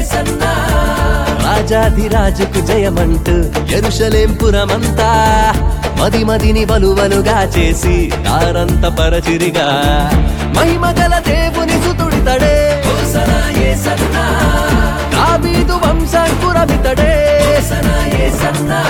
ఏసన్నా రాజాధిరాజుకు జయమంటూ ఎరుషలేం పురమంతా మది మదిని వలువలుగా చేసి దారంత పరచిరిగా మహిమగల దేవుని సుతుడితడే దావీదు వంశాంకురమితడే ఏసన్నా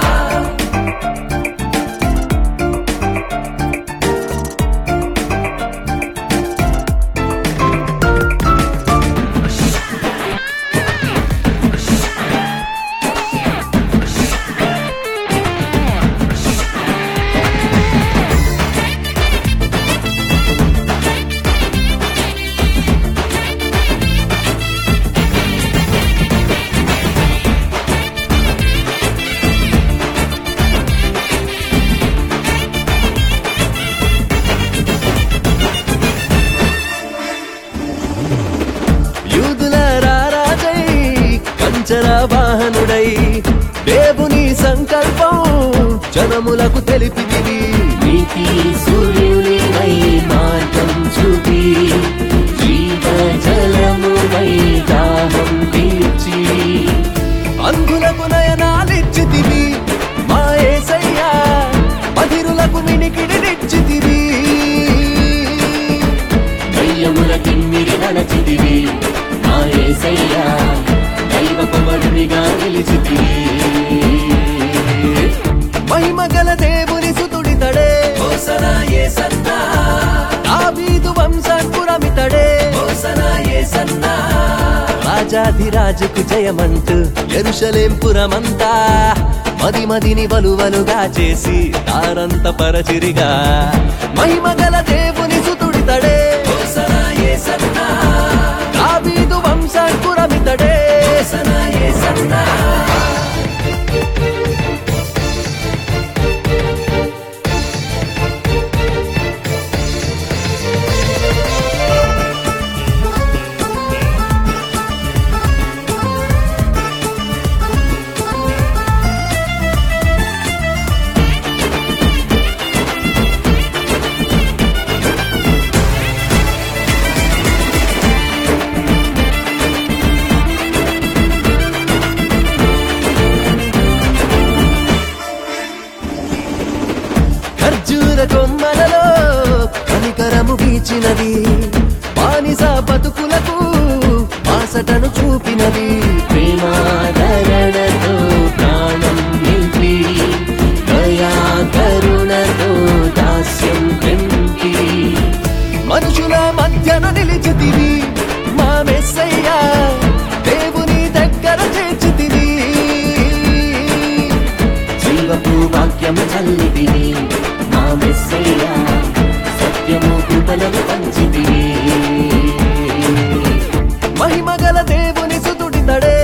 యూదుల రారాజై కంచర వాహనుడై దేవుని సంకల్పం జనములకు తెలిపితివి నీతి సూర్యునివై మార్గం చూపి జీవ జలమువై దాహం తీర్చి అంధులకు నయనాలిచ్చితివి మా ఏసయ్యా బధిరులకు మినికిడినిచ్చితివి దయ్యముల కిమ్మిరి నడచితివి మా యేసయ్యా దైవ కుమారునిగా నిలిచితివి మహిమగల దేవుని సుతుడితడే దావీదు వంశాంకురమితడే రాజాధిరాజుకు జయమంటూ ఎరుషలేం పురమంతా మది మదిని వలువలుగా చేసి దారంత పరచిరిగా మహిమగల దేవుని సుతుడితడే దావీదు వంశాంకురమితడే ఖర్జూర కొమ్మలలో కనికరము వీచినది బానిస బతుకులకు బాసటను చూపినది ప్రేమాదరణతో ప్రాణం నింపి దయా కరుణతో దాస్యం పెంపి మనుషుల మధ్యన నిలిచితివి మా మెస్సయ్యా దేవుని దగ్గర చేర్చితివి జీవపు వాక్యము చల్లిదివి మా మెస్సయ్యా సత్యము కృపలను పంచితివి మహిమగల దేవుని సుతుడితడే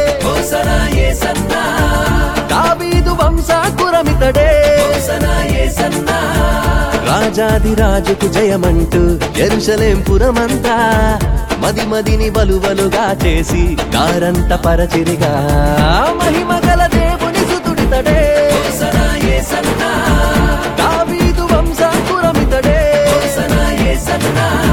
దావీదు వంశాకురమితడే రాజాదిరాజుకు జయమంటూ ఎరుషలేం పురమంతా మది మదిని వలువలుగా చేసి దారంత పరచిరిగా మహిమగల దేవుని సుతుడితడే దావీదు వంశాకురమితడే